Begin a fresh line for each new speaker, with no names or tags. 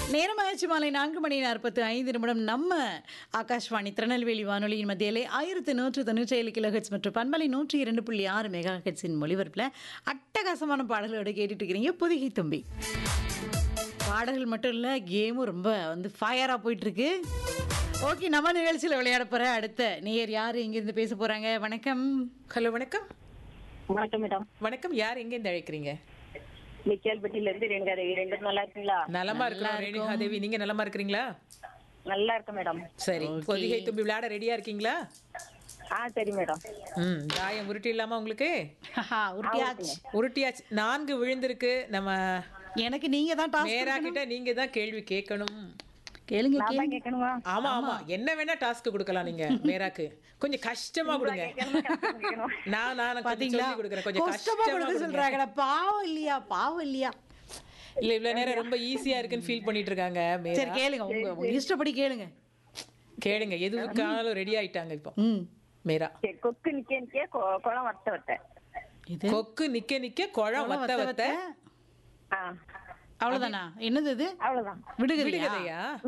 நேரமாயிடுச்சு மாலை நான்கு மணி நாற்பத்து ஐந்து நிமிடம் நம்ம ஆகாஷ்வாணி திருநெல்வேலி வானொலியின் மத்தியிலே ஆயிரத்து நூற்று தொண்ணூற்றி ஏழு கிலோஹெட்ஸ் மற்றும் பண்பலை நூற்றி இரண்டு புள்ளி ஆறு மெகா ஹெட்ஸின் ஒளிபரப்பில் அட்டகாசமான பாடல்களோட கேட்டுட்டு இருக்கிறீங்க புதுகை தும்பி பாடல்கள் மட்டும் இல்லை கேமும் ரொம்ப வந்து ஃபயராக போயிட்டுருக்கு ஓகே நம்ம நிகழ்ச்சியில் விளையாட போகிற அடுத்த நேயர் யார் இங்கேருந்து பேச போகிறாங்க வணக்கம்
ஹலோ வணக்கம்
வணக்கம் மேடம்
வணக்கம் யார் எங்க இருந்து அழைக்கிறீங்க
மிக்கேல்பட்டியில இருந்து ரேணுகா தேவி ரெண்டு பேரும் நல்லா இருக்கீங்களா
நலமா இருக்கிறோம் ரேணுகா தேவி நீங்க நலமா இருக்கிறீங்களா
நல்லா இருக்கேன் மேடம்
சரி பொதிகை தும்பி விளையாட ரெடியா இருக்கீங்களா
ஆ சரி மேடம்
ம் தாயம் உருட்டி இல்லாம உங்களுக்கு
ஹஹா, உருட்டியாச்சு
உருட்டியாச்சு நான்கு விழுந்திருக்கு நம்ம
எனக்கு நீங்கள் தான் டாஸ்
நேரா கிட்ட நீங்க தான் கேள்வி கேட்கணும்
கேளுங்க
நான்
கேளுங்க
தான் கேட்கணுமா
ஆமா ஆமா என்ன வேணா டாஸ்க் கொடுக்கலாம் நீங்க மேராக்கு கொஞ்சம் கஷ்டமா கொடுங்க
கேட்கணும்
நான் நான் கொஞ்சம்
பாத்தீங்களா
சொல்லி கொடுக்குறேன் கொஞ்சம்
கஷ்டமா
கஷ்டமா
கொடுக்க
கொடுங்க
சொல்றாங்கடா பாவம் இல்லையா பாவம் இல்லையா
இல்ல இவ்வளவு நேரம் ரொம்ப ஈஸியா இருக்குன்னு ஃபீல் பண்ணிட்டு இருக்காங்க
சரி
மேரா
கேளுங்க உங்க உங்க இஷ்டப்படி கேளுங்க
கேளுங்க எதுவுக்கானாலும் ரெடி ஆயிட்டாங்க இப்போ
ம்
மேரா
சரி, கொக்கு நிக்க நிக்க கொ- குளம் வத்த வத்த
இது
கொக்கு நிக்க நிக்க குழம் வத்த வத்த
ஆ
அவ்வளவுதானா என்னது இது
அவ்வளவுதான்
விடுகதையா
விடுகதையா